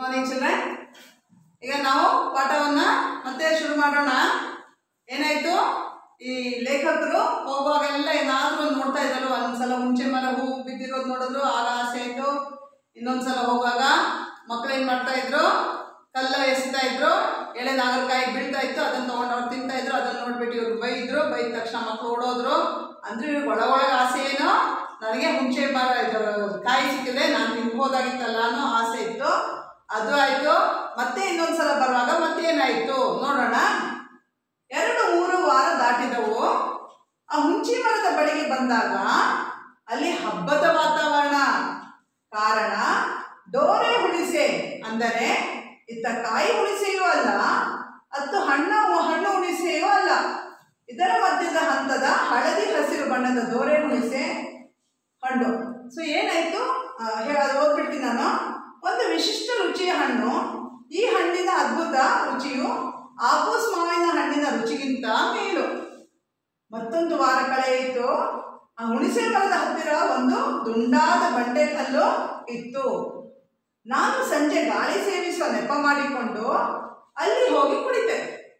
morning children ಈಗ ನಾವು ಪಾಠವನ್ನ ಮತ್ತೆ ಶುರು ಮಾಡೋಣ ಏನಾಯ್ತು ಈ ಲೇಖಕರು ಹೋಗುವಾಗೆಲ್ಲ ಏನಾದ್ರೂ ಒಂದು ನೋಡ್ತಾ ಇದ್ರು ಒಂದ್ಸಲ ಹುಂಚೆ ಮರ ಹೂ ಬಿದ್ದಿರೋದು ನೋಡಿದ್ರು ಆಗ ಆಸೆ ಆಯ್ತು ಇನ್ನೊಂದ್ಸಲ ಹೋಗುವಾಗ ಮಕ್ಳು ಏನ್ ಮಾಡ್ತಾ ಇದ್ರು ಕಲ್ಲ ಎಸಿತಾ ಇದ್ರು ಎಳೆ ನಾಗರಕಾಯಿ ಬೀಳ್ತಾ ಇತ್ತು ಅದನ್ನ ತಗೊಂಡು ಅವ್ರು ತಿಂತಾ ಇದ್ರು ಅದನ್ನ ನೋಡ್ಬಿಟ್ಟು ಇವ್ರು ಬೈದ್ರು ಬೈದ ತಕ್ಷಣ ಮಕ್ಳು ಓಡೋದ್ರು ಅಂದ್ರೆ ಇವ್ರಿಗೆ ಒಳ ಒಳಗೆ ಆಸೆ ಏನೋ ನನಗೆ ಹುಂಚೆ ಮರ ಇದು ಕಾಯಿ ಸಿಕ್ಕಿದೆ ನಾನು ತಿನ್ಬೋದಾಗಿತ್ತಲ್ಲ ಅನ್ನೋ ಆಸೆ ಇತ್ತು ಅದು ಆಯ್ತು ಮತ್ತೆ ಇನ್ನೊಂದ್ಸಲ ಬರುವಾಗ ಮತ್ತೆ ಏನಾಯ್ತು ನೋಡೋಣ ಎರಡು ಮೂರು ವಾರ ದಾಟಿದವು ಆ ಹುಂಚಿ ಮರದ ಬಳಿಗೆ ಬಂದಾಗ ಅಲ್ಲಿ ಹಬ್ಬದ ವಾತಾವರಣ ಕಾರಣ ಡೋರೆ ಹುಣಿಸೆ ಅಂದರೆ ಇತ್ತ ಕಾಯಿ ಹುಣಿಸೆಯೂ ಅಲ್ಲ ಅತ್ತು ಹಣ್ಣು ಹಣ್ಣು ಹುಣಿಸೆಯೂ ಅಲ್ಲ ಇದರ ಮಧ್ಯದ ಹಂತದ ಹಳದಿ ಹಸಿರು ಬಣ್ಣದ ದೋರೆ ಹುಣಿಸೆ ಹಣ್ಣು ಸೊ ಏನಾಯ್ತು ಆ, ಹೇ- ಅದು ಓದ್ಬಿಡ್ತೀನಿ ನಾನು ಒಂದು ವಿಶಿಷ್ಟ ರುಚಿಯ ಹಣ್ಣು ಈ ಹಣ್ಣಿನ ಅದ್ಭುತ ರುಚಿಯು ಆಪೂಸ್ ಮಾವಿನ ಹಣ್ಣಿನ ರುಚಿಗಿಂತ ಮೇಲು ಮತ್ತೊಂದು ವಾರ ಕಳೆಯಿತು ಆ ಹುಣಸೆ ಮರದ ಹತ್ತಿರ ಒಂದು ದುಂಡಾದ ಬಂಡೆಕಲ್ಲು ಇತ್ತು ನಾನು ಸಂಜೆ ಗಾಳಿ ಸೇವಿಸುವ ನೆಪ ಮಾಡಿಕೊಂಡು ಅಲ್ಲಿ ಹೋಗಿ ಕುಳಿತೆ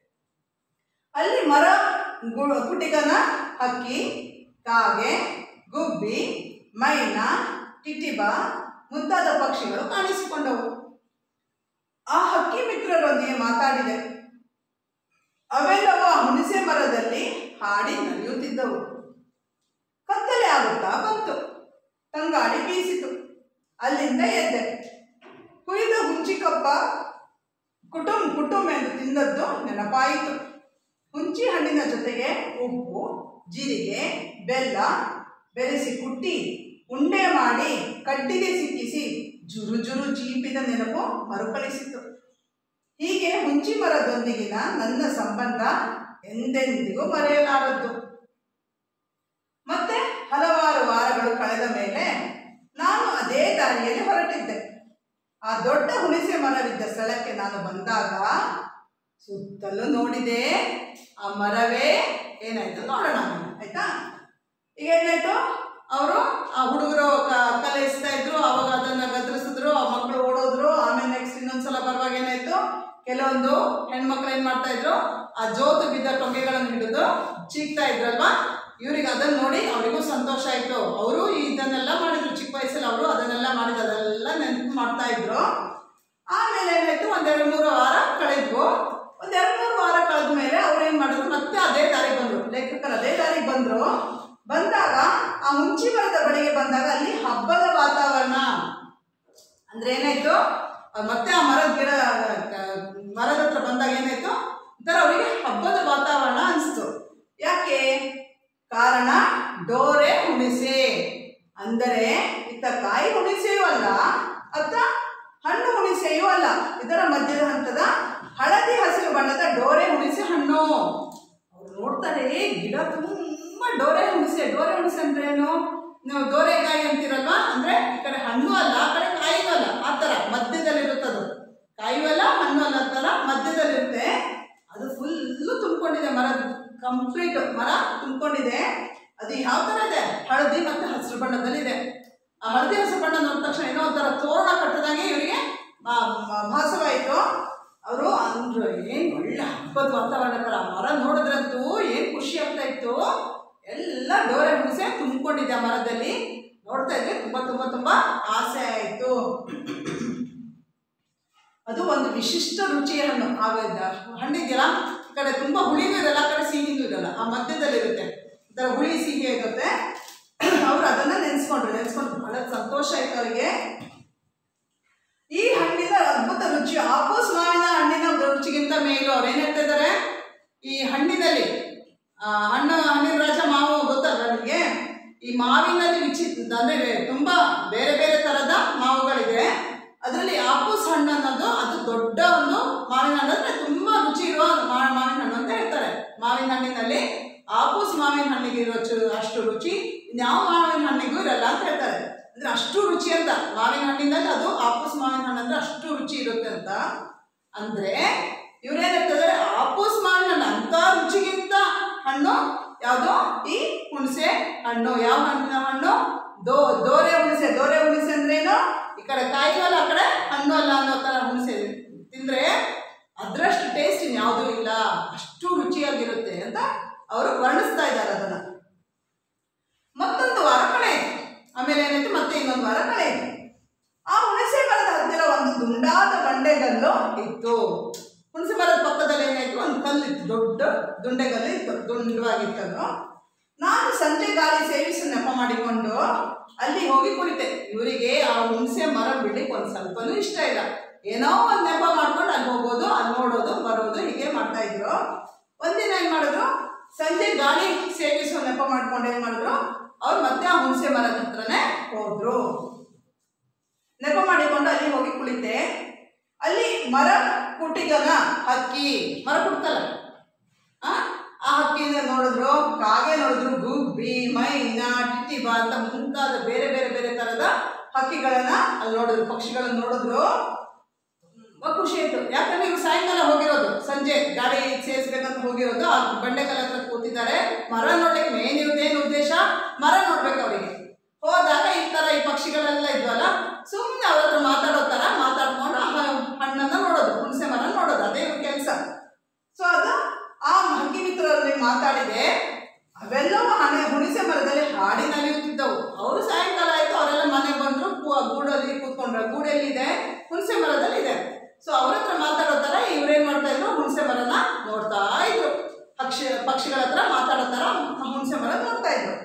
ಅಲ್ಲಿ ಮರ ಗು- ಕುಟಿಗನ ಹಕ್ಕಿ ಕಾಗೆ ಗುಬ್ಬಿ ಮೈನ ಟಿಟಿಬ ಮುಂತಾದ ಪಕ್ಷಿಗಳು ಕಾಣಿಸಿಕೊಂಡವು ಆ ಹಕ್ಕಿ ಮಿತ್ರರೊಂದಿಗೆ ಮಾತಾಡಿದೆ ಅವೆಲ್ಲವೂ ಆ ಹುಣಸೆ ಮರದಲ್ಲಿ ಹಾಡಿ ನಡೆಯುತ್ತಿದ್ದವು ಕತ್ತಲೆ ಆಗುತ್ತಾ ಬಂತು ತಂಗಾಳಿ ಬೀಸಿತು ಅಲ್ಲಿಂದ ಎದ್ದೆ ಕುಯ್ದ ಹುಂಚಿಕಪ್ಪ ಕುಟುಂಬ ಕುಟುಂಬ ಎಂದು ತಿಂದದ್ದು ನೆನಪಾಯಿತು ಹುಂಚಿ ಹಣ್ಣಿನ ಜೊತೆಗೆ ಉಪ್ಪು ಜೀರಿಗೆ ಬೆಲ್ಲ ಬೆರೆಸಿ ಕುಟ್ಟಿ ಉಂಡೆ ಮಾಡಿ ಕಡ್ಡಿಗೆ ಸಿಕ್ಕಿಸಿ ಜುರು ಜುರು ಚೀಪಿದ ನೆನಪು ಮರುಕಳಿಸಿತು ಹೀಗೆ ಹುಂಚಿ ಮರದೊಂದಿಗಿನ ನನ್ನ ಸಂಬಂಧ ಎಂದೆಂದಿಗೂ ಮರೆಯಲಾರದ್ದು ಮತ್ತೆ ಹಲವಾರು ವಾರಗಳು ಕಳೆದ ಮೇಲೆ ನಾನು ಅದೇ ದಾರಿಯಲ್ಲಿ ಹೊರಟಿದ್ದೆ ಆ ದೊಡ್ಡ ಹುಣಸೆ ಮರವಿದ್ದ ಸ್ಥಳಕ್ಕೆ ನಾನು ಬಂದಾಗ ಸುತ್ತಲೂ ನೋಡಿದೆ ಆ ಮರವೇ ಏನಾಯ್ತು ನೋಡೋಣ ಆಯ್ತಾ ಈಗ ಏನಾಯ್ತು ಅವರು ಆ ಹುಡುಗರು ಕಲಿಸ್ತಾ ಇದ್ರು ಅವಾಗ ಅದನ್ನ ಗದರಿಸಿದ್ರು ಆ ಮಕ್ಕಳು ಓಡೋದ್ರು ಆಮೇಲೆ ನೆಕ್ಸ್ಟ್ ಇನ್ನೊಂದ್ಸಲ ಬರುವಾಗ ಏನಾಯ್ತು ಕೆಲವೊಂದು ಹೆಣ್ಮಕ್ಳು ಏನ್ ಮಾಡ್ತಾ ಇದ್ರು ಆ ಜೋತು ಬಿದ್ದ ಟೊಂಗೆಗಳನ್ನು ಹಿಡಿದು ಚೀಕ್ತಾ ಇದ್ರಲ್ವಾ ಇವ್ರಿಗೆ ಅದನ್ನ ನೋಡಿ ಅವರಿಗೂ ಸಂತೋಷ ಆಯ್ತು ಅವರು ಇದನ್ನೆಲ್ಲ ಮಾಡಿದ್ರು ಚಿಕ್ಕ ವಯಸ್ಸಲ್ಲಿ ಅವರು ಅದನ್ನೆಲ್ಲ ಮಾಡಿದ ಅದೆಲ್ಲ ನೆನಪು ಮಾಡ್ತಾ ಇದ್ರು ಆಮೇಲೆ ಏನಾಯ್ತು ಒಂದೆರಡು ಮೂರು ವಾರ ಕಳೆದ್ವು ಒಂದೆರಡು ಮೂರು ವಾರ ಕಳೆದ ಮೇಲೆ ಅವ್ರು ಏನ್ ಮಾಡಿದ್ರು ಮತ್ತೆ ಅದೇ ದಾರಿಗೆ ಬಂದ್ರು ಲೇಖಕರು ಅದೇ ದಾರಿಗೆ ಬಂದ್ರು ಬಂದಾಗ ಆ ಮುಂಚಿ ಮರದ ಬಳಿಗೆ ಬಂದಾಗ ಅಲ್ಲಿ ಹಬ್ಬದ ವಾತಾವರಣ ಅಂದ್ರೆ ಏನಾಯ್ತು ಅಹ್ ಮತ್ತೆ ಆ ಮರದ ಗಿಡ ಕ- ಮರದ ಹತ್ರ ಬಂದಾಗ ಏನಾಯ್ತು ಒಂಥರ ಅವರಿಗೆ ಹಬ್ಬದ ವಾತಾವರಣ ಅನಿಸ್ತು ಯಾಕೆ ಕಾರಣ ಡೋರೆ ಹುಣಿಸೆ ಅಂದರೆ ಇತ್ತ ಕಾಯಿ ಹುಣಿಸೆಯೂ ಅಲ್ಲ ಅತ್ತ ಹಣ್ಣು ಹುಣಿಸೆಯೂ ಅಲ್ಲ ಇದರ ಮಧ್ಯದ ಹಂತದ ಹಳದಿ ಹಸಿರು ಬಣ್ಣದ ಡೋರೆ ಹುಣಿಸೆ ಹಣ್ಣು ಅವ್ರು ನೋಡ್ತಾರೆ ಗಿಡ ತುಂಬಾ ಡೋರೆ ಹುಣಿಸೆ ಡೋರೆ ಹುಣಿಸೆ ಅಂದ್ರೆ ಏನು ನೀವು ದೋರೆಕಾಯಿ ಅಂತೀರಲ್ವಾ ಅಂದ್ರೆ ಈ ಕಡೆ ಹಣ್ಣು ಅಲ್ಲ ಆ ಕಡೆ ಕಾಯಿನೂ ಅಲ್ಲ ಆ ಥರ ಮಧ್ಯದಲ್ಲಿರುತ್ತದು ಕಾಯಿಯೂ ಅಲ್ಲ ಹಣ್ಣು ಅಲ್ಲ ಆ ಥರ ಮಧ್ಯದಲ್ಲಿರುತ್ತೆ ಅದು ಫುಲ್ಲು ತುಂಬಿಕೊಂಡಿದೆ ಮರ ಕಂಪ್ಲೀಟ್ ಮರ ತುಂಬಿಕೊಂಡಿದೆ ಅದು ಯಾವ ಥರ ಇದೆ ಹಳದಿ ಮತ್ತು ಹಸಿರು ಬಣ್ಣದಲ್ಲಿದೆ ಆ ಹಳದಿ ಹಸಿರು ಬಣ್ಣ ನೋಡಿದ ತಕ್ಷಣ ಏನೋ ಒಂಥರ ತೋರಣ ಕಟ್ಟದಾಗೆ ಇವರಿಗೆ ಭಾಸವಾಯಿತು ಅವರು ಅಂದ್ರು ಏನು ಒಳ್ಳೆ ಹಬ್ಬದ ವಾತಾವರಣ ಥರ ಮರ ನೋಡಿದ್ರಂತೂ ಏನು ಖುಷಿ ಆಗ್ತಾ ಇತ್ತು ಎಲ್ಲ ಡೋರೆ ಹುಣಸೆ ತುಂಬಿಕೊಂಡಿದೆ ಆ ಮರದಲ್ಲಿ ನೋಡ್ತಾ ಇದ್ರೆ ತುಂಬ ತುಂಬ ತುಂಬ ಆಸೆ ಆಯಿತು ಅದು ಒಂದು ವಿಶಿಷ್ಟ ರುಚಿಯ ಹಣ್ಣು ಆಗ ಹಣ್ಣಿದೆಯಲ್ಲ ಈ ಕಡೆ ತುಂಬ ಹುಳಿನೂ ಇರಲ್ಲ ಆ ಕಡೆ ಸಿಹಿನೂ ಇರಲ್ಲ ಆ ಮಧ್ಯದಲ್ಲಿರುತ್ತೆ ಒಂಥರ ಹುಳಿ ಸಿಹಿ ಇರುತ್ತೆ ಅವ್ರು ಅದನ್ನ ನೆನೆಸ್ಕೊಂಡ್ರು ನೆನೆಸ್ಕೊಂಡು ಬಹಳ ಸಂತೋಷ ಆಯ್ತು ಅವರಿಗೆ ಈ ಹಣ್ಣಿನ ಅದ್ಭುತ ರುಚಿ ಆಪೋಸ್ ಮಾವಿನ ಹಣ್ಣಿನ ರುಚಿಗಿಂತ ಮೇಲು ಅವ್ರು ಏನ್ ಹೇಳ್ತಾ ಇದ್ದಾರೆ ಈ ಹಣ್ಣಿನಲ್ಲಿ ಆ, ಹಣ್ಣು ಹಣ್ಣಿನ ರಾಜ ಮಾವು ಗೊತ್ತಲ್ಲ ನಿಮಗೆ ಈ ಮಾವಿನಲ್ಲಿ ವಿಚಿತ್ರ ಅಂದ್ರೆ ತುಂಬಾ ಬೇರೆ ಬೇರೆ ತರದ ಮಾವುಗಳಿದೆ ಅದರಲ್ಲಿ ಆಪೂಸ್ ಹಣ್ಣು ಅನ್ನೋದು ಅದು ದೊಡ್ಡ ಒಂದು ಮಾವಿನ ಹಣ್ಣು ಅಂದ್ರೆ ತುಂಬಾ ರುಚಿ ಇರುವ ಮಾ- ಮಾವಿನ ಹಣ್ಣು ಅಂತ ಹೇಳ್ತಾರೆ ಮಾವಿನ ಹಣ್ಣಿನಲ್ಲಿ ಆಪೂಸ್ ಮಾವಿನ ಹಣ್ಣಿಗೆ ಇರೋ ಚು- ಅಷ್ಟು ರುಚಿ ಇನ್ಯಾವ ಮಾವಿನ ಹಣ್ಣಿಗೂ ಇರಲ್ಲ ಅಂತ ಹೇಳ್ತಾರೆ ಅಂದ್ರೆ ಅಷ್ಟು ರುಚಿ ಅಂತ ಮಾವಿನ ಹಣ್ಣಿನಲ್ಲಿ ಅದು ಆಪೂಸ್ ಮಾವಿನ ಹಣ್ಣು ಅಂದ್ರೆ ಅಷ್ಟು ರುಚಿ ಇರುತ್ತೆ ಅಂತ ಅಂದ್ರೆ ಇವ್ರೇನ್ ಹೇಳ್ತಿದ್ದಾರೆ ಆಪೂಸ್ ಮಾವಿನ ಹಣ್ಣು ಅಂತ ರುಚಿಗಿಂತ ಹಣ್ಣು ಯಾವುದು ಈ ಹುಣಸೆ ಹಣ್ಣು ಯಾವ ಹಣ್ಣಿನ ಹಣ್ಣು ದೋ ದೋರೆ ಹುಣಸೆ ದೋರೆ ಹುಣಸೆ ಅಂದ್ರೆ ಏನು ಈ ಕಡೆ ಕಾಯಿನೂ ಅಲ್ಲ ಆ ಕಡೆ ಹಣ್ಣು ಅಲ್ಲ ಅನ್ನೋ ಥರ ಹುಣಸೆ ತಿಂದರೆ ಅದರಷ್ಟು ಟೇಸ್ಟ್ ಇನ್ಯಾವುದೂ ಇಲ್ಲ ಅಷ್ಟು ರುಚಿಯಾಗಿರುತ್ತೆ ಅಂತ ಅವರು ವರ್ಣಿಸ್ತಾ ಇದ್ದಾರೆ ಅದನ್ನು ಮತ್ತೊಂದು ವಾರ ಕಳೆಯಿತು ಆಮೇಲೆ ಏನಾಯ್ತು ಮತ್ತೆ ಇನ್ನೊಂದು ವಾರ ಕಳೆಯಿತು ಆ ಹುಣಸೆ ಮರದ ಹತ್ತಿರ ಒಂದು ದುಂಡಾದ ಬಂಡೆಗಲ್ಲು ಇತ್ತು ಹುಣಸೆ ಮರದ ಪಕ್ಕದಲ್ಲಿ ಏನಾಯ್ತು ಒಂದು ಕಲ್ಲಿತ್ತು ದೊಡ್ಡ ದುಂಡೆಗಲ್ಲು ಇತ್ತು ದುಂಡವಾಗಿತ್ತು ಅದು ನಾನು ಸಂಜೆ ಗಾಳಿ ಸೇವಿಸಿ ನೆಪ ಮಾಡಿಕೊಂಡು ಅಲ್ಲಿ ಹೋಗಿ ಕುಳಿತೆ ಇವರಿಗೆ ಆ ಹುಣಸೆ ಮರ ಬಿಡ್ಲಿಕ್ಕೆ ಒಂದು ಸ್ವಲ್ಪನೂ ಇಷ್ಟ ಇಲ್ಲ ಏನೋ ಒಂದು ನೆಪ ಮಾಡ್ಕೊಂಡು ಅಲ್ಲಿ ಹೋಗೋದು ಅಲ್ಲಿ ನೋಡೋದು ಬರೋದು ಹೀಗೆ ಮಾಡ್ತಾ ಇದ್ರು ಒಂದಿನ ಏನ್ ಮಾಡಿದ್ರು ಸಂಜೆ ಗಾಳಿ ಸೇವಿಸುವ ನೆಪ ಮಾಡ್ಕೊಂಡು ಏನ್ ಮಾಡಿದ್ರು ಅವ್ರು ಮತ್ತೆ ಆ ಹುಣಸೆ ಮರದ ಹತ್ರನೇ ಹೋದ್ರು ನೆಪ ಮಾಡಿಕೊಂಡು ಅಲ್ಲಿ ಹೋಗಿ ಕುಳಿತೆ ಅಲ್ಲಿ ಮರ ಕುಟಿಗನ ಹಕ್ಕಿ ಮರ ಕುಟ್ತಲ್ಲ ಆ ಆ ಹಕ್ಕಿನ ನೋಡಿದ್ರು ಕಾಗೆ ನೋಡಿದ್ರು ಗುಬ್ಬಿ ಮೈನಾ ಟಿಟ್ಟಿಬಾ ಅಂತ ಮುಂತಾದ ಬೇರೆ ಬೇರೆ ಬೇರೆ ತರದ ಹಕ್ಕಿಗಳನ್ನ ಅಲ್ಲಿ ನೋಡಿದ್ರು ಪಕ್ಷಿಗಳನ್ನ ನೋಡಿದ್ರು ತುಂಬಾ ಖುಷಿ ಆಯ್ತು ಯಾಕಂದ್ರೆ ಇವ್ರು ಸಾಯಂಕಾಲ ಹೋಗಿರೋದು ಸಂಜೆ ಗಾಡಿ ಸೇರಿಸ್ಬೇಕಂತ ಹೋಗಿರೋದು ಆ ಬಂಡೆಕಲ್ ಹತ್ರ ಕೂತಿದ್ದಾರೆ ಮರ ನೋಡ್ಲಿಕ್ಕೆ ಮೇನ್ ಇವ್ರದ್ದೇನು ಉದ್ದೇಶ ಮರ ನೋಡ್ಬೇಕು ಅವರಿಗೆ ಹೋದಾಗ ಈ ತರ ಈ ಪಕ್ಷಿಗಳೆಲ್ಲ ಇದ್ವಲ್ಲ ಸುಮ್ಮನೆ ಅವ್ರ ಹತ್ರ ಮಾತಾಡೋ ತರ ಮಾತಾಡ್ಕೊಂಡು ಆ ಹಣ್ಣನ್ನ ನೋಡೋದು ಹುಣಸೆ ಮರ ನೋಡೋದು ಅದೇ ಇವ್ರ ಕೆಲಸ ಸೊ ಅದು ಆ ಹಕ್ಕಿ ಮಿತ್ರರಲ್ಲಿ ಮಾತಾಡಿದೆ ಅವೆಲ್ಲವೂ ಹಣೆ ಹುಣಸೆ ಮರದಲ್ಲಿ ಹಾಡಿ ನಲಿಯುತ್ತಿದ್ದವು ಅವರು ಸಾಯಂಕಾಲ ಆಯ್ತು ಅವರೆಲ್ಲ ಮನೆಗೆ ಬಂದ್ರು ಕೂ- ಗೂಡಲ್ಲಿ ಕೂತ್ಕೊಂಡ್ರು ಗೂಡೆಲ್ಲಿದೆ ಹುಣಸೆ ಮರದಲ್ಲಿ ಇದೆ ಸೊ ಅವ್ರ ಹತ್ರ ಮಾತಾಡೋ ತರ ಇವ್ರೇನ್ ಮಾಡ್ತಾ ಇದ್ರು ಹುಣಸೆ ಮರನ ನೋಡ್ತಾ ಇದ್ರು ಪಕ್ಷಿ ಪಕ್ಷಿಗಳ ಹತ್ರ ಮಾತಾಡೋ ತರ ಹುಣಸೆ ಮರ ನೋಡ್ತಾ ಇದ್ರು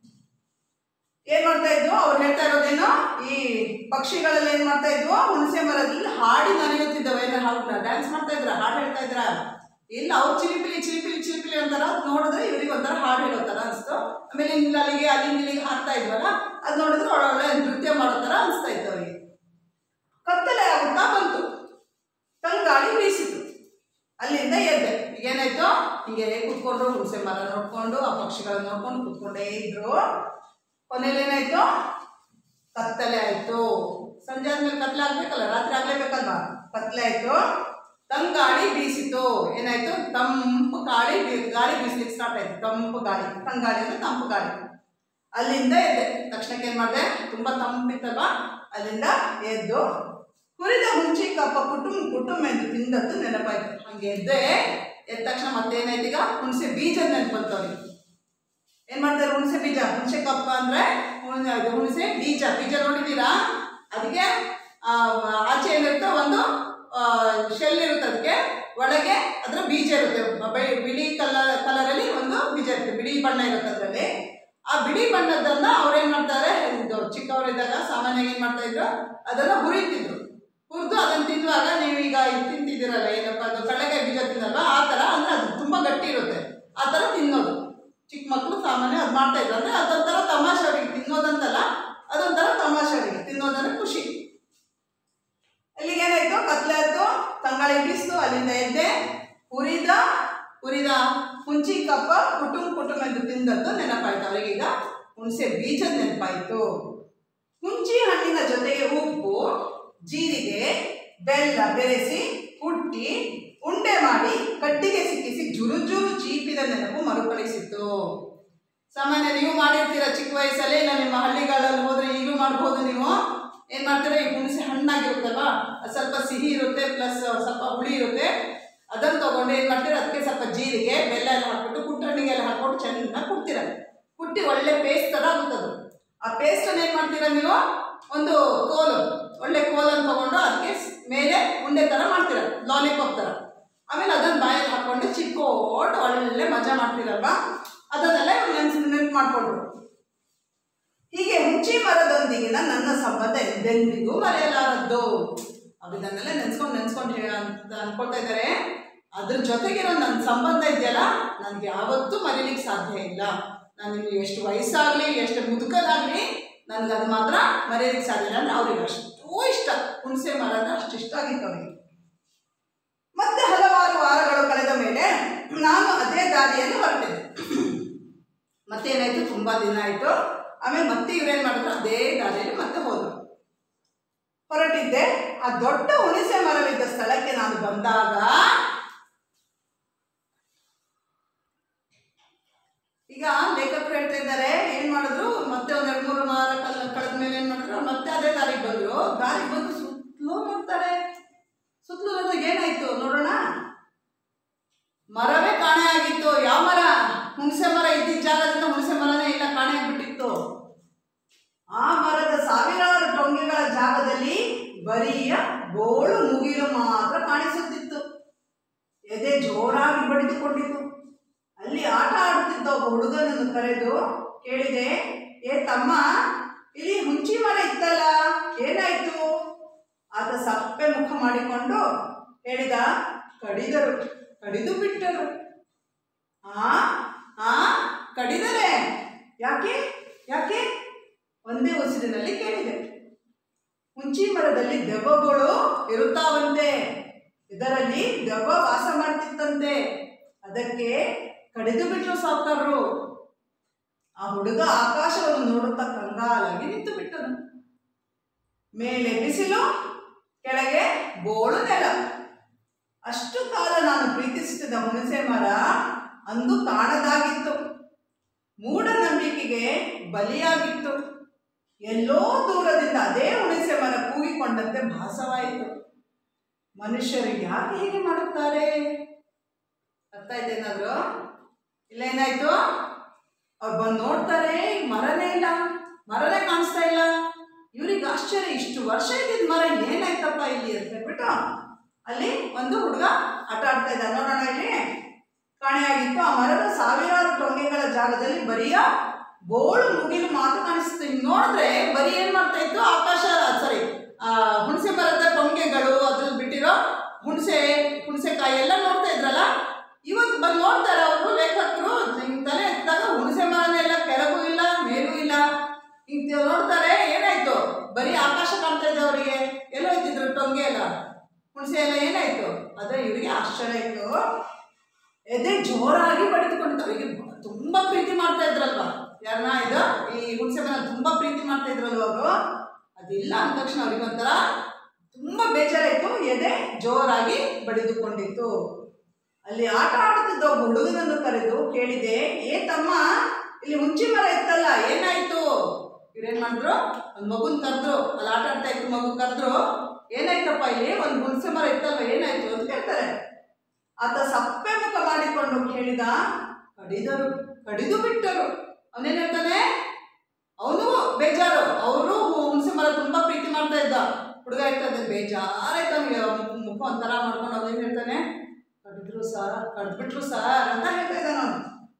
ಏನ್ ಮಾಡ್ತಾ ಇದ್ವು ಅವ್ರು ಹೇಳ್ತಾ ಇರೋದೇನು ಈ ಪಕ್ಷಿಗಳಲ್ಲಿ ಏನ್ ಮಾಡ್ತಾ ಇದ್ವು ಹುಣಸೆ ಮರದಲ್ಲಿ ಹಾಡಿ ನಲಿಯುತ್ತಿದ್ದವು ಏನೋ ಹಾಡು ಡ್ಯಾನ್ಸ್ ಮಾಡ್ತಾ ಇದ್ರ ಹಾಡು ಹೇಳ್ತಾ ಇದ್ರ ಇಲ್ಲ ಅವ್ರು ಚಿಲಿಪಿಲಿ ಚಿಲಿಪಿಲಿ ಚಿಲಿಪಿಲಿ ಅಂತಾರ ಅದ್ ನೋಡಿದ್ರೆ ಇವ್ರಿಗೆ ಒಂಥರ ಹಾಡು ಹೇಳೋ ತರ ಅನಿಸ್ತು ಆಮೇಲೆ ಇಲ್ಲಿ ಅಲ್ಲಿಗೆ ಅಲ್ಲಿ ಇಲ್ಲಿಗೆ ಹಾಡ್ತಾ ಇದ್ವಲ್ಲ ಅದ್ ನೋಡಿದ್ರೆ ಒಳ್ಳೊಳ್ಳೆ ನೃತ್ಯ ಮಾಡೋ ತರ ಅನಿಸ್ತಾ ಇತ್ತು ಅವರಿಗೆ ಕತ್ತಲೆ ಆಗುತ್ತಾ ಬಂತು ತಂಗಾಳಿ ಬೀಸಿತು ಅಲ್ಲಿಂದ ಎದ್ದೆ ಈಗ ಏನಾಯ್ತು ಹಿಂಗೆ ಕುತ್ಕೊಂಡ್ರು ಹುಣಸೆ ಮರ ನೋಡ್ಕೊಂಡು ಆ ಪಕ್ಷಿಗಳನ್ನ ನೋಡ್ಕೊಂಡು ಕುತ್ಕೊಂಡೇ ಇದ್ರು ಕೊನೆಯಲ್ಲಿ ಏನಾಯ್ತು ಕತ್ತಲೆ ಆಯ್ತು ಸಂಜೆ ಆದ್ಮೇಲೆ ಕತ್ಲೆ ಆಗ್ಬೇಕಲ್ಲ ರಾತ್ರಿ ಆಗ್ಲೇಬೇಕಲ್ವಾ ಕತ್ಲೆ ಆಯ್ತು ತಂಗಾಳಿ ಬೀಸಿತು ಏನಾಯ್ತು ತಂಪು ಗಾಳಿ ಬೀ- ಗಾಳಿ ಬೀಸ್ಲಿಕ್ಕೆ ಸ್ಟಾರ್ಟ್ ಆಯ್ತು ತಂಪು ಗಾಳಿ ತಂಗಾಳಿ ಅಂದ್ರೆ ತಂಪು ಗಾಳಿ ಅಲ್ಲಿಂದ ಎದ್ದೆ ತಕ್ಷಣಕ್ಕೆ ಏನ್ ಮಾಡಿದೆ ತುಂಬಾ ತಂಪಿತ್ತಲ್ವಾ ಅಲ್ಲಿಂದ ಎದ್ದು ಹುರಿದ ಹುಂಚಿ ಕಪ್ಪ ಕುಟುಂಬ ಕುಟುಂಬ ಎಂದು ತಿಂದದ್ದು ನೆನಪಾಯ್ತು ಹಂಗೆ ಎದ್ದೆ ಎದ್ದ ತಕ್ಷಣ ಮತ್ತೇನಾಯ್ತು ಈಗ ಹುಣಸೆ ಬೀಜ ನೆನಪು ಬಂತು ಅವ್ರಿಗೆ ಏನ್ ಮಾಡ್ತಾರೆ ಹುಣಸೆ ಬೀಜ ಹುಣಸೆ ಕಪ್ಪ ಅಂದ್ರೆ ಹುಣ- ಇದು ಹುಣಸೆ ಬೀಜ ಬೀಜ ನೋಡಿದೀರಾ ಅದಕ್ಕೆ ಆ, ಆಚೆ ಏನಿರುತ್ತೆ ಒಂದು ಶೆಲ್ ಇರುತ್ತೆ ಅದಕ್ಕೆ ಒಳಗೆ ಅದರ ಬೀಜ ಇರುತ್ತೆ ಬ- ಬಿ- ಬಿಳಿ ಕಲರ್ ಕಲರಲ್ಲಿ ಒಂದು ಬೀಜ ಇರುತ್ತೆ ಬಿಳಿ ಬಣ್ಣ ಇರುತ್ತೆ ಅದರಲ್ಲಿ ಆ ಬಿಳಿ ಬಣ್ಣದನ್ನ ಅವ್ರೇನ್ ಮಾಡ್ತಾರೆ ಇದು ಚಿಕ್ಕವರಿದ್ದಾಗ ಸಾಮಾನ್ಯವಾಗಿ ಏನ್ ಮಾಡ್ತಾ ಇದ್ರು ಅದನ್ನ ಹುರಿತಿದ್ರು ಹುರಿದು ಅದನ್ನ ತಿನ್ನುವಾಗ ನೀವು ಈಗ ಇದು ತಿಂತಿದ್ದೀರಲ್ಲ ಏನಪ್ಪ ಅದು ಕಡಲೆಕಾಯಿ ಬೀಜ ತಿನ್ನಲ್ವಾ ಆ ಥರ ಅಂದ್ರೆ ಅದು ತುಂಬಾ ಗಟ್ಟಿ ಇರುತ್ತೆ ಆ ಥರ ತಿನ್ನೋದು ಚಿಕ್ಕ ಮಕ್ಕಳು ಸಾಮಾನ್ಯ ಅದು ಮಾಡ್ತಾ ಇದ್ರು ಅಂದ್ರೆ ಅದೊಂಥರ ತಮಾಷೆ ಅವರಿಗೆ ತಿನ್ನೋದಂತಲ್ಲ ಅದೊಂಥರ ತಮಾಷೆ ಅವರಿಗೆ ತಿನ್ನೋದಂದ್ರೆ ಖುಷಿ ಅಲ್ಲಿಗೆ ಏನಾಯ್ತು ಕತ್ಲೆ ಆಯ್ತು ತಂಗಾಳಿ ಬೀಸ್ತು ಅಲ್ಲಿಂದ ಎದ್ದೆ ಹುರಿದ ಹುರಿದ ಹುಂಚಿ ಕಪ್ಪ ಕುಟುಂಬ ಕುಟುಂಬ ಎಂದು ತಿಂದದ್ದು ನೆನಪಾಯ್ತು ಅವರಿಗೆ ಈಗ ಹುಣಸೆ ಬೀಜದ ನೆನಪಾಯ್ತು ಹುಂಚಿ ಹಣ್ಣಿನ ಜೊತೆಗೆ ಉಪ್ಪು ಜೀರಿಗೆ ಬೆಲ್ಲ ಬೆರೆಸಿ ಕುಟ್ಟಿ ಉಂಡೆ ಮಾಡಿ ಕಟ್ಟಿಗೆ ಸಿಕ್ಕಿಸಿ ಜುರು ಜುರು ಚೀಪಿದ ನೆನಪು ಮರುಕಳಿಸಿತು ಸಾಮಾನ್ಯ ನೀವು ಮಾಡಿರ್ತೀರ ಚಿಕ್ಕ ವಯಸ್ಸಲ್ಲಿ ಇಲ್ಲ ನಿಮ್ಮ ಹಳ್ಳಿಗಳಲ್ಲಿ ಹೋದ್ರೆ ಈಗಲೂ ಮಾಡ್ಬೋದು ನೀವು ಏನ್ ಮಾಡ್ತೀರಾ ಈ ಹುಣಸೆ ಹಣ್ಣಾಗಿರುತ್ತಲ್ವಾ ಅದು ಸ್ವಲ್ಪ ಸಿಹಿ ಇರುತ್ತೆ ಪ್ಲಸ್ ಸ್ವಲ್ಪ ಹುಳಿ ಇರುತ್ತೆ ಅದನ್ನು ತಗೊಂಡು ಏನ್ ಮಾಡ್ತೀರಾ ಅದಕ್ಕೆ ಸ್ವಲ್ಪ ಜೀರಿಗೆ ಬೆಲ್ಲ ಎಲ್ಲ ಹಾಕ್ಬಿಟ್ಟು ಕುಟ್ಟಣಿಗೆ ಎಲ್ಲ ಹಾಕ್ಬಿಟ್ಟು ಚೆನ್ನಾಗಿ ಕುಟ್ತೀರ ಕುಟ್ಟಿ ಒಳ್ಳೆ ಪೇಸ್ಟ್ ತರ ಆಗುತ್ತದು ಆ ಪೇಸ್ಟ್ ಅನ್ನ ಏನ್ ಮಾಡ್ತೀರಾ ನೀವು ಒಂದು ಕೋಲು ಒಳ್ಳೆ ಕೋಲನ್ನು ತಗೊಂಡು ಅದಕ್ಕೆ ಸ್- ಮೇಲೆ ಉಂಡೆ ತರ ಮಾಡ್ತೀರ ಲಾಲಿಪಾಪ್ ತರ ಆಮೇಲೆ ಅದನ್ನ ಬಾಯಲ್ಲಿ ಹಾಕೊಂಡು ಚಿಕ್ಕೋಟ್ ಒಳ್ಳೆ ಮಜಾ ಮಾಡ್ತೀರಲ್ವಾ ಅದನ್ನೆಲ್ಲ ನೆನ್ಸ್ ನೆನ್ಪು ಮಾಡ್ಕೊಂಡ್ರು ಹೀಗೆ ಹುಂಚಿ ಮರದೊಂದಿಗಿನ ನನ್ನ ಸಂಬಂಧ ಎಂದೆಂದಿಗೂ ಮರೆಯಲಾರದ್ದು ಅವ್ರು ಇದನ್ನೆಲ್ಲ ನೆನ್ಸ್ಕೊಂಡು ನೆನ್ಸ್ಕೊಂಡು ಹೇಳ ಅಂತ ಅನ್ಕೊಳ್ತಾ ಇದ್ದಾರೆ ಅದ್ರ ಜೊತೆಗಿರೋ ನನ್ನ ಸಂಬಂಧ ಇದೆಯಲ್ಲ ನನಗೆ ಯಾವತ್ತೂ ಮರೀಲಿಕ್ಕೆ ಸಾಧ್ಯ ಇಲ್ಲ ನಾನು ಇನ್ನು ಎಷ್ಟು ವಯಸ್ಸಾಗಲಿ ಎಷ್ಟು ಮುದುಕನಾಗಲಿ ನನಗೆ ಅದು ಮಾತ್ರ ಮರೆಯಲಿಕ್ಕೆ ಸಾಧ್ಯ ಇಲ್ಲ ಅಂದ್ರೆ ಅವ್ರಿಗೆ ಅಷ್ಟು ಇಷ್ಟ ಹುಣಸೆ ಮರ ಅಂದ್ರೆ ಅಷ್ಟು ಇಷ್ಟ ಆಗಿತ್ತು ಅವರಿಗೆ ಮತ್ತೆ ಹಲವಾರು ವಾರಗಳು ಕಳೆದ ಮೇಲೆ ನಾನು ಅದೇ ದಾರಿಯಲ್ಲಿ ಹೊರಟಿದ್ದೆ ಮತ್ತೆ ಏನಾಯ್ತು ತುಂಬಾ ದಿನ ಆಯ್ತು ಆಮೇಲೆ ಮತ್ತೆ ಇವ್ರೇನ್ ಮಾಡಿದ್ರು ಅದೇ ದಾರಿಯಲ್ಲಿ ಮತ್ತೆ ಹೋದ್ರು ಹೊರಟಿದ್ದೆ ಆ ದೊಡ್ಡ ಹುಣಸೆ ಮರವಿದ್ದ ಸ್ಥಳಕ್ಕೆ ನಾನು ಬಂದಾಗ ಈಗ ಲೇಖಕರು ಹೇಳ್ತಾ ಇದ್ದಾರೆ ಏನ್ ಮಾಡಿದ್ರು ಮತ್ತೆ ಒಂದ್ ಎರಡು ಮೂರು ವಾರ ಕಲ್ ಕಳೆದ ಮೇಲೆ ಏನ್ ಮಾಡಿದ್ರು ಮತ್ತೆ ಅದೇ ದಾರಿಗೆ ಬಂದ್ರು ದಾರಿ ಬೋಳು ಮುಗಿಲು ಮಾತ್ರ ಕಾಣಿಸುತ್ತಿತ್ತು ಎದೆ ಜೋರಾಗಿ ಬಡಿದುಕೊಂಡಿತು ಅಲ್ಲಿ ಆಟ ಆಡುತ್ತಿದ್ದ ಒಬ್ಬ ಹುಡುಗನನ್ನು ಕರೆದು ಕೇಳಿದೆ ಏ ತಮ್ಮ ಇಲ್ಲಿ ಹುಂಚಿ ಮರ ಇತ್ತಲ್ಲ ಏನಾಯ್ತು ಆತ ಸಪ್ಪೆ ಮುಖ ಮಾಡಿಕೊಂಡು ಹೇಳಿದ ಕಡಿದರು ಕಡಿದು ಬಿಟ್ಟರು ಆ ಆ ಕಡಿದರೆ ಯಾಕೆ ಯಾಕೆ ಒಂದೇ ಉಸಿರಿನಲ್ಲಿ ಕೇಳಿದೆ ಹುಂಚಿ ಮರದಲ್ಲಿ ದೆವ್ವಗಳು ಇರುತ್ತಾವಂತೆ ಇದರಲ್ಲಿ ದೆವ್ವ ವಾಸ ಮಾಡ್ತಿತ್ತಂತೆ ಅದಕ್ಕೆ ಕಡಿದು ಬಿಟ್ರು ಸಾವುಕಾರರು ಆ ಹುಡುಗ ಆಕಾಶವನ್ನು ನೋಡುತ್ತಾ ಕಂಗಾಲಾಗಿ ನಿಂತು ಬಿಟ್ಟನು ಮೇಲೆ ಬಿಸಿಲು ಕೆಳಗೆ ಬೋಳು ನೆಲ ಅಷ್ಟು ಕಾಲ ನಾನು ಪ್ರೀತಿಸುತ್ತಿದ್ದ ಹುಣಸೆ ಮರ ಅಂದು ಕಾಣದಾಗಿತ್ತು ಮೂಢನಂಬಿಕೆಗೆ ಬಲಿಯಾಗಿತ್ತು ಎಲ್ಲೋ ದೂರದಿಂದ ಅದೇ ಹುಣಸೆ ಮರ ಕೂಗಿಕೊಂಡಂತೆ ಭಾಸವಾಯಿತು ಮನುಷ್ಯರು ಯಾಕೆ ಹೀಗೆ ಮಾಡುತ್ತಾರೆ ಅರ್ಥ ಆಯ್ತು ಏನಾದ್ರು ಇಲ್ಲ ಏನಾಯ್ತು ಅವ್ರು ಬಂದು ನೋಡ್ತಾರೆ ಈ ಮರನೇ ಇಲ್ಲ ಮರನೇ ಕಾಣಿಸ್ತಾ ಇಲ್ಲ ಇವ್ರಿಗೆ ಆಶ್ಚರ್ಯ ಇಷ್ಟು ವರ್ಷ ಇದ್ದಿದ್ದ ಮರ ಏನಾಯ್ತಪ್ಪ ಇಲ್ಲಿ ಅಂತ ಹೇಳ್ಬಿಟ್ಟು ಅಲ್ಲಿ ಒಂದು ಹುಡುಗ ಆಟ ಆಡ್ತಾ ಇದ್ದ ನೋಡೋಣ ಇಲ್ಲಿ ಕಾಣೆಯಾಗಿತ್ತು ಆ ಮರದ ಸಾವಿರಾರು ಟೊಂಗೆಗಳ ಜಾಗದಲ್ಲಿ ಬರಿಯ ಬೋಳು ಮುಗಿಲು ಮಾತು ಕಾಣಿಸ್ತು ಹಿಂಗ್ ನೋಡಿದ್ರೆ ಬರೀ ಏನ್ ಮಾಡ್ತಾ ಇತ್ತು ಆಕಾಶ ಸಾರಿ ಆ ಹುಣಸೆ ಮರದ ಟೊಂಗೆಗಳು ಅದ್ರಲ್ಲಿ ಬಿಟ್ಟಿರೋ ಹುಣಸೆ ಹುಣಸೆಕಾಯಿ ಎಲ್ಲ ನೋಡ್ತಾ ಇದ್ರಲ್ಲ ಇವತ್ತು ಬಂದು ನೋಡ್ತಾರೆ ಅವರು ಲೇಖಕರು ಹಿಂಗ್ ತಲೆ ಎತ್ತಿದಾಗ ಹುಣಸೆ ಮರನೇ ಇಲ್ಲ ಕೆಳಗೂ ಇಲ್ಲ ಮೇಲೂ ಇಲ್ಲ ಹಿಂಗ್ ನೋಡ್ತಾರೆ ಏನಾಯ್ತು ಬರೀ ಆಕಾಶ ಕಾಣ್ತಾ ಇದೆ ಅವರಿಗೆ ಎಲ್ಲೋ ಇದ್ದಿದ್ರು ಟೊಂಗೆ ಎಲ್ಲ ಹುಣಸೆ ಎಲ್ಲ ಏನಾಯ್ತು ಅದೇ ಇವರಿಗೆ ಆಶ್ಚರ್ಯ ಆಯ್ತು ಎದೆ ಜೋರಾಗಿ ಬಡಿದುಕೊಂಡಿತ್ತು ಅವರಿಗೆ ತುಂಬಾ ಪ್ರೀತಿ ಮಾಡ್ತಾ ಇದ್ರಲ್ವಾ ಯಾರನ್ನ ಇದು ಈ ಹುಣಸೆ ಮರ ತುಂಬಾ ಪ್ರೀತಿ ಮಾಡ್ತಾ ಇದ್ರಲ್ವ ಅವರು ಅದಿಲ್ಲ ಅಂದ ತಕ್ಷಣ ಅವ್ರಿಗೆ ಒಂಥರ ತುಂಬಾ ಬೇಜಾರಾಯ್ತು ಎದೆ ಜೋರಾಗಿ ಬಡಿದುಕೊಂಡಿತ್ತು ಅಲ್ಲಿ ಆಟ ಆಡುತ್ತಿದ್ದ ಒಬ್ಬ ಹುಡುಗನನ್ನು ಕರೆದು ಕೇಳಿದೆ ಏ ತಮ್ಮ ಇಲ್ಲಿ ಹುಂಚಿ ಮರ ಇತ್ತಲ್ಲ ಏನಾಯ್ತು ಇವ್ರೇನ್ ಮಾಡಿದ್ರು ಒಂದ್ ಮಗುನ್ ಕರೆದ್ರು ಅಲ್ಲಿ ಆಟ ಆಡ್ತಾ ಇದ್ರು ಮಗು ಕರೆದ್ರು ಏನಾಯ್ತಪ್ಪ ಇಲ್ಲಿ ಒಂದ್ ಹುಣಸೆ ಮರ ಇತ್ತಲ್ವ ಏನಾಯ್ತು ಅಂತ ಕೇಳ್ತಾರೆ ಆತ ಸಪ್ಪೆ ಮುಖ ಮಾಡಿಕೊಂಡು ಕೇಳಿದ ಕಡಿದರು ಕಡಿದು ಬಿಟ್ಟರು ಅವನೇನ್ ಹೇಳ್ತಾನೆ ಅವನು ಬೇಜಾರು ಅವರು ಹುಣಸೆ ಮರ ತುಂಬಾ ಪ್ರೀತಿ ಮಾಡ್ತಾ ಇದ್ದ ಹುಡುಗ ಇರ್ತದೆ ಬೇಜಾರಾಯ್ತು ಅವನಿಗೆ ಮುಖ ಒಂಥರ ಮಾಡ್ಕೊಂಡು ಅವನೇನ್ ಹೇಳ್ತಾನೆ ಕಡಿದ್ರು ಸರ್ ಕಡ್ಬಿಟ್ರು ಸರ್ ಅಂತ ಹೇಳ್ತಾ ಇದ್ದಾನ ಅವನು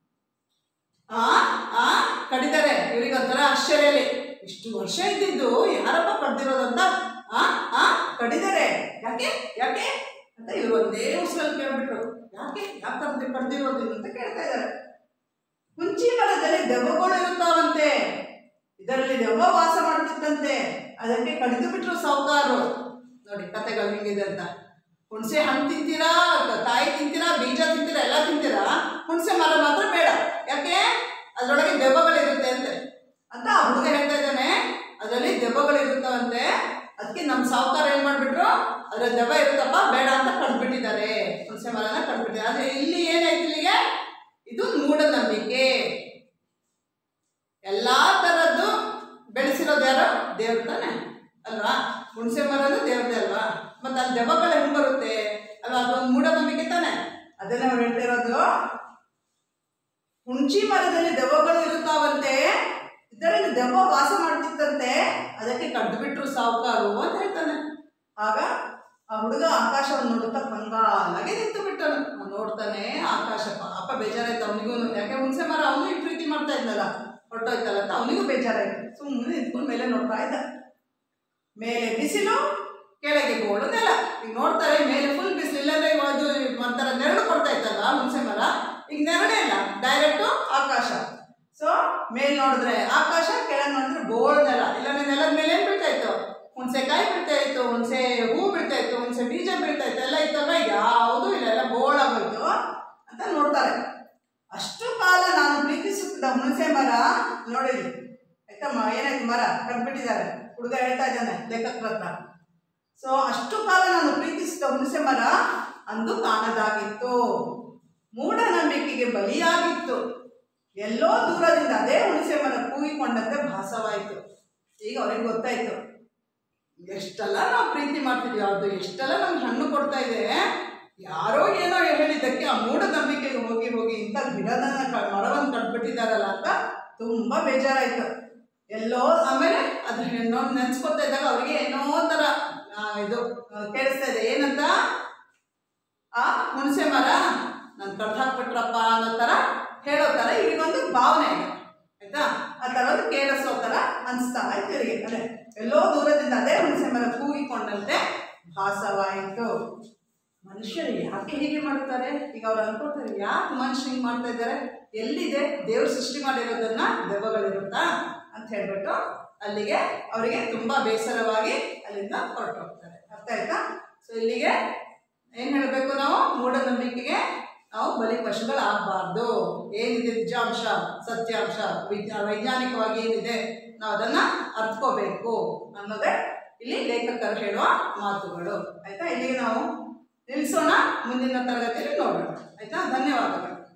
ಆ ಆ ಕಡಿತಾರೆ ಇವ್ರಿಗೆ ಒಂಥರ ಆಶ್ಚರ್ಯಲಿ ಇಷ್ಟು ವರ್ಷ ಇದ್ದಿದ್ದು ಯಾರಪ್ಪ ಕಡ್ದಿರೋದಂತ ಆ ಆ ಕಡಿದರೆ ಯಾಕೆ ಯಾಕೆ ಅಂತ ಇವ್ರು ಒಂದೇ ಉಸಿರಲ್ಲಿ ಕೇಳ್ಬಿಟ್ರು ಯಾಕೆ ಯಾಕೆ ಕಡ್ದಿ ಕಡ್ದಿರೋದು ಅಂತ ಕೇಳ್ತಾ ಇದ್ದಾರೆ ಹುಂಚಿ ಮರದಲ್ಲಿ ದೆವ್ವಗಳು ಇರುತ್ತಾವಂತೆ ಇದರಲ್ಲಿ ದೆವ್ವ ವಾಸ ಮಾಡ್ತಿತ್ತಂತೆ ಅದಕ್ಕೆ ಕಡಿದು ಬಿಟ್ರು ಸಾವುಕಾರರು ನೋಡಿ ಕತೆಗಳು ಹಿಂಗಿದೆ ಅಂತ ಹುಣಸೆ ಹಣ್ಣು ತಿಂತೀರಾ ಕಾಯಿ ತಿಂತೀರಾ ಬೀಜ ತಿಂತೀರಾ ಎಲ್ಲ ತಿಂತೀರಾ ಹುಣಸೆ ಮರ ಮಾತ್ರ ಬೇಡ ಯಾಕೆ ಅದರೊಳಗೆ ದೆವ್ವಗಳಿರುತ್ತೆ ಅಂತೆ ಅಂತ ಆ ಹುಡುಗ ಹೇಳ್ತಾ ಇದ್ದಾನೆ ಅದರಲ್ಲಿ ದೆವ್ವಗಳಿರುತ್ತವಂತೆ ಅದಕ್ಕೆ ನಮ್ಮ ಸಾವುಕಾರ ಏನ್ ಮಾಡ್ಬಿಟ್ರು ಅದ್ರ ದೆವ್ವ ಇರುತ್ತಪ್ಪ ಬೇಡ ಅಂತ ಕಡ್ದ್ಬಿಟ್ಟಿದ್ದಾರೆ ಹುಣಸೆ ಮರನ ಕಡ್ದ್ಬಿಟ್ಟಿದ್ದಾರೆ ಆದ್ರೆ ಇಲ್ಲಿ ಏನಾಯ್ತು ಇಲ್ಲಿಗೆ ಇದು ಮೂಢನಂಬಿಕೆ ಎಲ್ಲಾ ತರದ್ದು ಬೆಳೆಸಿರೋದು ಯಾರು ದೇವ್ರು ತಾನೆ ಅಲ್ವಾ ಹುಣಸೆ ಮರನು ದೇವ್ರದೇ ಅಲ್ವಾ ಮತ್ತೆ ಅಲ್ಲಿ ದೆವ್ವಗಳು ಹೆಂಗ್ ಬರುತ್ತೆ ಅಲ್ವಾ ಅದೊಂದು ಮೂಢನಂಬಿಕೆ ತಾನೆ ಅದನ್ನ ಅವ್ರು ಹೇಳ್ತಿರೋದು ಹುಣಚಿ ಮರದಲ್ಲಿ ದೆವ್ವಗಳು ಇರುತ್ತಾವಂತೆ ಇದರಲ್ಲಿ ದೆವ್ವ ವಾಸ ಮಾಡ್ತಿತ್ತಂತೆ ಅದಕ್ಕೆ ಕಡ್ದು ಬಿಟ್ರು ಸಾವುಕಾರು ಅಂತ ಹೇಳ್ತಾನೆ ಆಗ ಆ ಹುಡುಗ ಆಕಾಶವನ್ನು ನೋಡುತ್ತಾ ಕಂಗಾಲಾಗಿ ನಿಂತು ಬಿಟ್ಟನು ಅವ್ನು ನೋಡ್ತಾನೆ ಆಕಾಶ ಪಾಪ ಬೇಜಾರಾಯ್ತು ಅವನಿಗೂ ಯಾಕೆ ಹುಣಸೆ ಮರ ಅವನು ಈ ಪ್ರೀತಿ ಮಾಡ್ತಾ ಇದ್ನಲ್ಲ ಹೊರಟೋಯ್ತಲ್ಲ ಅಂತ ಅವನಿಗೂ ಬೇಜಾರಾಯ್ತು ಸುಮ್ಮನೆ ನಿಂತ್ಕೊಂಡು ಮೇಲೆ ನೋಡ್ತಾ ಇದ್ದ ಮೇಲೆ ಬಿಸಿಲು ಕೆಳಗೆ ಗೋಡು ನೆಲ ಈಗ ನೋಡ್ತಾರೆ ಮೇಲೆ ಫುಲ್ ಬಿಸಿಲು ಇಲ್ಲಾಂದ್ರೆ ಅದು ಒಂಥರ ನೆರಳು ಕೊಡ್ತಾ ಇತ್ತಲ್ಲ ಹುಣಸೆ ಮರ ಈಗ ನೆರಳೇ ಇಲ್ಲ ಡೈರೆಕ್ಟು ಆಕಾಶ ಸೊ ಮೇಲ್ ನೋಡಿದ್ರೆ ಆಕಾಶ ಕೆಳಗೆ ನೋಡಿದ್ರೆ ಬೋಳ್ ನೆಲ ಇಲ್ಲಾಂದ್ರೆ ನೆಲದ ಮೇಲೆ ಏನ್ ಬೀಳ್ತಾ ಇತ್ತು ಹುಣಸೆಕಾಯಿ ಬೀಳ್ತಾ ಇತ್ತು ಹುಣಸೆ ಹೂ ಬೀಳ್ತಾ ಇತ್ತು ಹುಣಸೆ ಬೀಜ ಬೀಳ್ತಾ ಇತ್ತು ಎಲ್ಲ ಇತ್ತಲ್ಲ ಯಾವುದೂ ಇಲ್ಲ ಎಲ್ಲ ಬೋಳಾಗೋಯ್ತು ಅಂತ ನೋಡ್ತಾರೆ ಅಷ್ಟು ಕಾಲ ನಾನು ಪ್ರೀತಿಸುತ್ತಿದ್ದ ಹುಣಸೆ ಮರ ನೋಡಿರಿ ಆಯ್ತಮ್ಮ ಏನಾಯ್ತು ಮರ ಕಟ್ಬಿಟ್ಟಿದ್ದಾರೆ ಹುಡುಗ ಹೇಳ್ತಾ ಇದ್ದಾನೆ ಲೇಖಕರ ಹತ್ರ ಸೊ ಅಷ್ಟು ಕಾಲ ನಾನು ಪ್ರೀತಿಸಿದ ಹುಣಸೆ ಮರ ಅಂದು ಕಾಣದಾಗಿತ್ತು ಮೂಢನಂಬಿಕೆಗೆ ಬಲಿಯಾಗಿತ್ತು ಎಲ್ಲೋ ದೂರದಿಂದ ಅದೇ ಹುಣಸೆ ಮರ ಕೂಗಿಕೊಂಡಂತೆ ಭಾಸವಾಯಿತು ಈಗ ಅವ್ರಿಗೆ ಗೊತ್ತಾಯ್ತು ಎಷ್ಟೆಲ್ಲ ನಾವು ಪ್ರೀತಿ ಮಾಡ್ತಿದ್ವಿ ಅದು ಎಷ್ಟೆಲ್ಲ ನಮ್ಗೆ ಹಣ್ಣು ಕೊಡ್ತಾ ಇದೆ ಯಾರೋ ಏನೋ ಹೇಳಿದ್ದಕ್ಕೆ ಆ ಮೂಢನಂಬಿಕೆಗೆ ಹೋಗಿ ಹೋಗಿ ಇಂಥ ಗಿಡದನ್ನ ಕ- ಮರವನ್ನು ಕಟ್ಬಿಟ್ಟಿದ್ದಾರಲ್ಲ ಅಂತ ತುಂಬಾ ಬೇಜಾರಾಯ್ತು ಎಲ್ಲೋ ಆಮೇಲೆ ಅದು ಹೆಣ್ಣು ನೆನ್ಸ್ಕೊತಾ ಇದ್ದಾಗ ಅವ್ರಿಗೆ ಏನೋ ಒಂಥರ ಆ, ಇದು ಆ, ಕೇಳಿಸ್ತಾ ಇದೆ ಏನಂತ ಆ ಹುಣಸೆ ಮರ ನಾನು ಕಡ್ದು ಹಾಕ್ಬಿಟ್ರಪ್ಪ ಅನ್ನೋ ಥರ ಹೇಳೋ ಥರ ಇಲ್ಲಿಗೊಂದು ಭಾವನೆ ಇದೆ ಆಯ್ತಾ ಆ ಥರ ಒಂದು ಕೇಳಿಸೋ ಥರ ಅನಿಸ್ತಾ ಆಯ್ತು ಇವರಿಗೆ ಅದೇ ಎಲ್ಲೋ ದೂರದಿಂದ ಅದೇ ಹುಣಸೆ ಮರ ಕೂಗಿಕೊಂಡಂತೆ ಭಾಸವಾಯಿತು ಮನುಷ್ಯರು ಯಾಕೆ ಹೀಗೆ ಮಾಡ್ತಾರೆ ಈಗ ಅವ್ರು ಅನ್ಕೊಳ್ತಾರೆ ಯಾಕೆ ಮನುಷ್ಯ ಹಿಂಗೆ ಮಾಡ್ತಾ ಇದ್ದಾರೆ ಎಲ್ಲಿದೆ ದೇವ್ರು ಸೃಷ್ಟಿ ಮಾಡಿರೋದನ್ನ ದೆವ್ವಗಳಿರುತ್ತಾ ಅಂತ ಹೇಳ್ಬಿಟ್ಟು ಅಲ್ಲಿಗೆ ಅವರಿಗೆ ತುಂಬಾ ಬೇಸರವಾಗಿ ಅಲ್ಲಿಂದ ಹೊರಟು ಹೋಗ್ತಾರೆ ಅರ್ಥ ಆಯ್ತಾ ಸೊ ಇಲ್ಲಿಗೆ ಏನು ಹೇಳಬೇಕು ನಾವು ಮೂಢನಂಬಿಕೆಗೆ ನಾವು ಬಲಿ ಪಶುಗಳಾಗಬಾರ್ದು ಏನಿದೆ ನಿಜಾಂಶ ಸತ್ಯಾಂಶ ವಿಜ್ಞಾ ವೈಜ್ಞಾನಿಕವಾಗಿ ಏನಿದೆ ನಾವು ಅದನ್ನ ಅರ್ಥಕೋಬೇಕು ಅನ್ನೋದೇ ಇಲ್ಲಿ ಲೇಖಕರು ಹೇಳುವ ಮಾತುಗಳು ಆಯ್ತಾ ಇಲ್ಲಿಗೆ ನಾವು ನಿಲ್ಲಿಸೋಣ ಮುಂದಿನ ತರಗತಿಯಲ್ಲಿ ನೋಡೋಣ ಆಯ್ತಾ ಧನ್ಯವಾದಗಳು